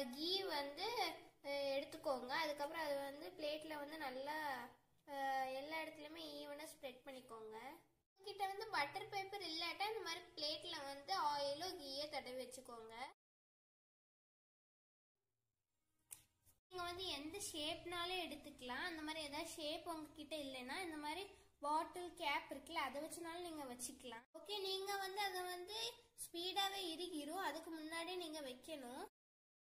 key வந்து அஹ், எடுத்துக்கோங்க அதுக்கப்புறம் அது வந்து பிளேட்ல வந்து நல்லா அஹ், எல்லா இடத்துலயுமே ஈவனா ஸ்ப்ரெட் பண்ணிக்கோங்க உங்ககிட்ட வந்து பட்டர் பேப்பர் இல்லாட்டா இந்த மாதிரி பிளேட்ல வந்து ஆயிலோ கீயோ தடவி வச்சுக்கோங்க நீங்க வந்து எந்த ஷேப்னாலும் எடுத்துக்கலாம் அந்த மாதிரி ஏதாவது ஷேப் உங்ககிட்ட இல்லைன்னா இந்த மாதிரி பாட்டில் கேப் இருக்குல்ல அதை வச்சுனாலும் நீங்க வச்சுக்கலாம் ஓகே நீங்க வந்து அதை வந்து ஸ்பீடாவே இறுகிரும் அதுக்கு முன்னாடி நீங்க வைக்கணும்